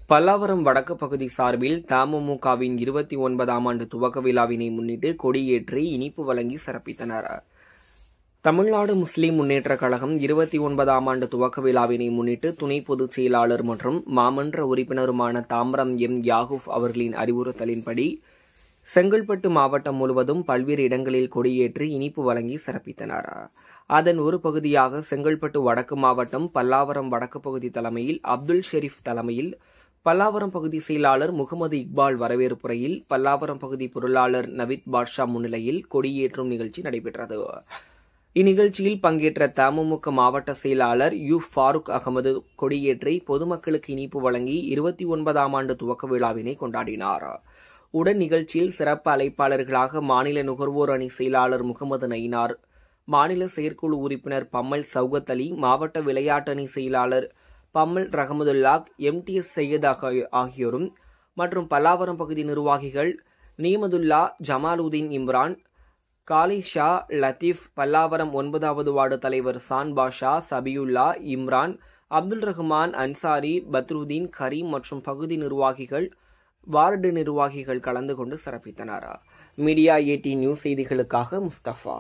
பல்லாவரம் வடக்கு பகுதி சார்பில் தமுமுகவின் இருபத்தி ஒன்பதாம் ஆண்டு துவக்க விழாவினை முன்னிட்டு கொடியேற்றி இனிப்பு வழங்கி சிறப்பித்தனர் தமிழ்நாடு முஸ்லிம் முன்னேற்றக் கழகம் இருபத்தி ஒன்பதாம் ஆண்டு துவக்க விழாவினை முன்னிட்டு துணை பொதுச் செயலாளர் மற்றும் மாமன்ற உறுப்பினருமான தாம்பரம் எம் யாகூப் அவர்களின் அறிவுறுத்தலின்படி செங்கல்பட்டு மாவட்டம் முழுவதும் பல்வேறு இடங்களில் கொடியேற்றி இனிப்பு வழங்கி சிறப்பித்தனர் அதன் ஒரு பகுதியாக செங்கல்பட்டு வடக்கு மாவட்டம் பல்லாவரம் வடக்கு பகுதி தலைமையில் அப்துல் ஷெரீப் தலைமையில் பல்லாவரம் பகுதி செயலாளர் முகமது இக்பால் வரவேற்புரையில் பல்லாவரம் பகுதி பொருளாளர் நவீத் பாட்ஷா முன்னிலையில் கொடியேற்றும் நிகழ்ச்சி நடைபெற்றது இந்நிகழ்ச்சியில் பங்கேற்ற தமுமுக மாவட்ட செயலாளர் யு ஃபாரூக் அகமது கொடியேற்றி பொதுமக்களுக்கு இனிப்பு வழங்கி இருபத்தி ஒன்பதாம் ஆண்டு துவக்க விழாவினை கொண்டாடினார் உடன் நிகழ்ச்சியில் சிறப்பு அழைப்பாளர்களாக மாநில நுகர்வோர் அணி செயலாளர் முகமது நயினார் மாநில செயற்குழு உறுப்பினர் பம்மல் சௌகத் அலி மாவட்ட விளையாட்டு அணி செயலாளர் பம்மல் ரஹமதுல்லாக் எம்டிஎஸ் சையத் ஆகியோரும் மற்றும் பல்லாவரம் பகுதி நிர்வாகிகள் நீமதுல்லா ஜமாலுதீன் இம்ரான் காலி ஷா லத்தீப் பல்லாவரம் ஒன்பதாவது வார்டு தலைவர் சான் பாஷா சபியுல்லா இம்ரான் அப்துல் ரஹ்மான் அன்சாரி பத்ருதீன் கரீம் மற்றும் பகுதி நிர்வாகிகள் வார்டு நிர்வாகிகள் கலந்து கொண்டு சிறப்பித்தனர் மீடியா ஏடி நியூஸ் செய்திகளுக்காக முஸ்தபா